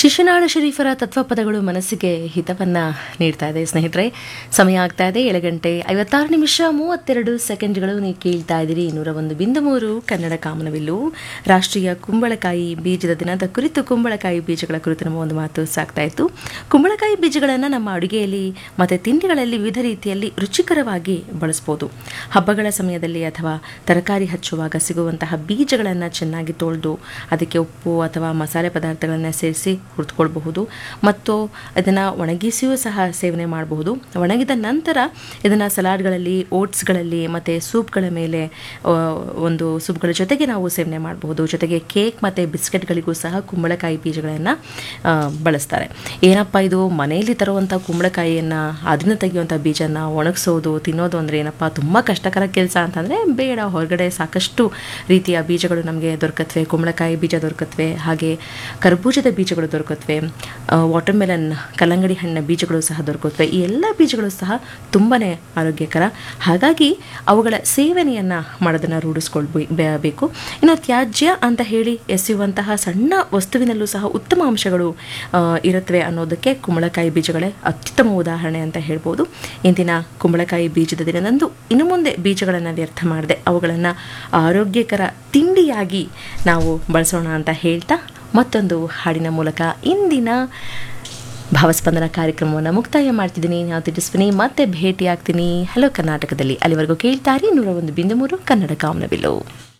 ಶಿಶುನಾಳ ಶರೀಫರ ತತ್ವಪದಗಳು ಮನಸ್ಸಿಗೆ ಹಿತವನ್ನ ನೀಡ್ತಾ ಇದೆ ಸ್ನೇಹಿತರೆ ಸಮಯ ಆಗ್ತಾ ಇದೆ ಏಳು ಗಂಟೆ ಐವತ್ತಾರು ನಿಮಿಷ ಮೂವತ್ತೆರಡು ಸೆಕೆಂಡ್ಗಳು ನೀವು ಕೇಳ್ತಾ ಇದ್ದೀರಿ ನೂರ ಒಂದು ಬಿಂದು ಮೂರು ಕನ್ನಡ ಕಾಮನವಿಲ್ಲು ರಾಷ್ಟ್ರೀಯ ಕುಂಬಳಕಾಯಿ ಬೀಜದ ದಿನದ ಕುರಿತು ಕುಂಬಳಕಾಯಿ ಬೀಜಗಳ ಕುರಿತು ನಮ್ಮ ಒಂದು ಮಾತು ಸಾಕ್ತಾ ಇತ್ತು ಕುಂಬಳಕಾಯಿ ಬೀಜಗಳನ್ನು ನಮ್ಮ ಅಡುಗೆಯಲ್ಲಿ ಮತ್ತು ತಿಂಡಿಗಳಲ್ಲಿ ವಿವಿಧ ರೀತಿಯಲ್ಲಿ ರುಚಿಕರವಾಗಿ ಬಳಸ್ಬೋದು ಹಬ್ಬಗಳ ಸಮಯದಲ್ಲಿ ಅಥವಾ ತರಕಾರಿ ಹಚ್ಚುವಾಗ ಸಿಗುವಂತಹ ಬೀಜಗಳನ್ನು ಚೆನ್ನಾಗಿ ತೊಳೆದು ಅದಕ್ಕೆ ಉಪ್ಪು ಅಥವಾ ಮಸಾಲೆ ಪದಾರ್ಥಗಳನ್ನು ಸೇರಿಸಿ ಹುರಿದುಕೊಳ್ಬಹುದು ಮತ್ತು ಇದನ್ನು ಒಣಗಿಸಿಯೂ ಸಹ ಸೇವನೆ ಮಾಡಬಹುದು ಒಣಗಿದ ನಂತರ ಇದನ್ನು ಸಲಾಡ್ಗಳಲ್ಲಿ ಓಟ್ಸ್ಗಳಲ್ಲಿ ಮತ್ತು ಸೂಪ್ಗಳ ಮೇಲೆ ಆ, ಒಂದು ಸೂಪ್ಗಳ ಜೊತೆಗೆ ನಾವು ಸೇವನೆ ಮಾಡಬಹುದು ಜೊತೆಗೆ ಕೇಕ್ ಮತ್ತು ಬಿಸ್ಕೆಟ್ಗಳಿಗೂ ಸಹ ಕುಂಬಳಕಾಯಿ ಬೀಜಗಳನ್ನು ಬಳಸ್ತಾರೆ ಏನಪ್ಪ ಇದು ಮನೆಯಲ್ಲಿ ತರುವಂಥ ಕುಂಬಳಕಾಯಿಯನ್ನು ಅದನ್ನು ತೆಗೆಯುವಂಥ ಬೀಜನ ಒಣಗಿಸೋದು ತಿನ್ನೋದು ಅಂದರೆ ಏನಪ್ಪ ತುಂಬ ಕಷ್ಟಕರ ಕೆಲಸ ಅಂತಂದರೆ ಬೇಡ ಹೊರಗಡೆ ಸಾಕಷ್ಟು ರೀತಿಯ ಬೀಜಗಳು ನಮಗೆ ದೊರಕತ್ವೆ ಕುಂಬಳಕಾಯಿ ಬೀಜ ದೊರಕತ್ವೆ ಹಾಗೆ ಕರ್ಬೂಜದ ಬೀಜಗಳು ದೊರಕತ್ವೆ ವಾಟರ್ ಮೆಲನ್ ಕಲ್ಲಂಗಡಿ ಹಣ್ಣಿನ ಬೀಜಗಳು ಸಹ ದೊರಕತ್ವೆ ಈ ಎಲ್ಲ ಬೀಜಗಳು ಸಹ ತುಂಬಾ ಆರೋಗ್ಯಕರ ಹಾಗಾಗಿ ಅವುಗಳ ಸೇವನೆಯನ್ನು ಮಾಡೋದನ್ನು ರೂಢಿಸ್ಕೊಳ್ಬೇಕು ಇನ್ನು ತ್ಯಾಜ್ಯ ಅಂತ ಹೇಳಿ ಎಸೆಯುವಂತಹ ಸಣ್ಣ ವಸ್ತುವಿನಲ್ಲೂ ಸಹ ಉತ್ತಮ ಅಂಶಗಳು ಆ, ಇರುತ್ತವೆ ಅನ್ನೋದಕ್ಕೆ ಕುಂಬಳಕಾಯಿ ಬೀಜಗಳೇ ಅತ್ಯುತ್ತಮ ಉದಾಹರಣೆ ಅಂತ ಹೇಳ್ಬೋದು ಇಂದಿನ ಕುಂಬಳಕಾಯಿ ಬೀಜದ ದಿನದಂದು ಇನ್ನು ಮುಂದೆ ಬೀಜಗಳನ್ನು ವ್ಯರ್ಥ ಮಾಡದೆ ಅವುಗಳನ್ನು ಆರೋಗ್ಯಕರ ತಿಂಡಿಯಾಗಿ ನಾವು ಬಳಸೋಣ ಅಂತ ಹೇಳ್ತಾ ಮತ್ತೊಂದು ಹಾಡಿನ ಮೂಲಕ ಇಂದಿನ ಭಾವಸ್ಪಂದನ ಕಾರ್ಯಕ್ರಮವನ್ನು ಮುಕ್ತಾಯ ಮಾಡ್ತಿದ್ದೀನಿ ನಾವು ತೇಜಸ್ವಿನಿ ಮತ್ತೆ ಭೇಟಿ ಆಗ್ತೀನಿ ಹಲೋ ಕರ್ನಾಟಕದಲ್ಲಿ ಅಲ್ಲಿವರೆಗೂ ಕೇಳ್ತಾರೆ ನೂರ ಒಂದು ಬಿಂದು ಮೂರು ಕನ್ನಡ ಕಾಮನಬಿಲ್ಲು